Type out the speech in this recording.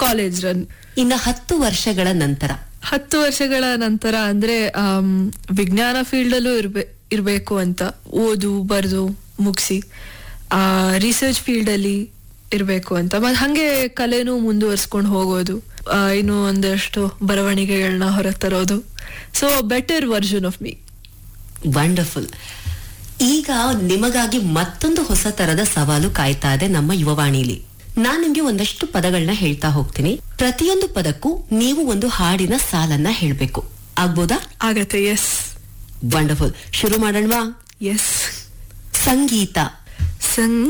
college run ಇನ್ನ ಹತ್ತು ವರ್ಷಗಳ ನಂತರ ಹತ್ತು ವರ್ಷಗಳ ನಂತರ ಅಂದ್ರೆ ಆಮ್, ವಿಜ್ಞಾನ ಫೀಲ್ಡ್ ಅಲ್ಲೂ ಇರ್ಬೇ ಇರ್ಬೇಕು ಅಂತ ಓದು ಬರೆದು ಮುಗಿಸಿ ರಿಸರ್ಚ್ ಫೀಲ್ಡ್ ಅಲ್ಲಿ ಇರ್ಬೇಕು ಅಂತ ಮತ್ತೆ ಹಂಗೆ ಕಲೆನೂ ಮುಂದುವರ್ಸ್ಕೊಂಡು ಹೋಗೋದು ಆ, ಇನ್ನು ಒಂದಷ್ಟು ಬರವಣಿಗೆಗಳನ್ನ ಹೊರಗೆ ತರೋದು so better version of me wonderful ಈಗ ನಿಮಗಾಗಿ ಮತ್ತೊಂದು ಹೊಸ ತರದ ಸವಾಲು ಕಾಯ್ತಾ ಇದೆ ನಮ್ಮ ಯುವವಾಣಿಲಿ ನಾನ್ ನಿಮ್ಗೆ ಒಂದಷ್ಟು ಪದಗಳನ್ನ ಹೇಳ್ತಾ ಹೋಗ್ತೀನಿ ಪ್ರತಿಯೊಂದು ಪದಕ್ಕೂ ನೀವು ಒಂದು ಹಾಡಿನ ಸಾಲನ್ನ ಹೇಳ್ಬೇಕು ಆಗ್ಬೋದಾ ಆಗತ್ತೆ ಎಸ್ ವಂಡರ್ಫುಲ್ ಶುರು ಮಾಡೋಣವಾ ಎಸ್ ಸಂಗೀತ ಸಂಗ್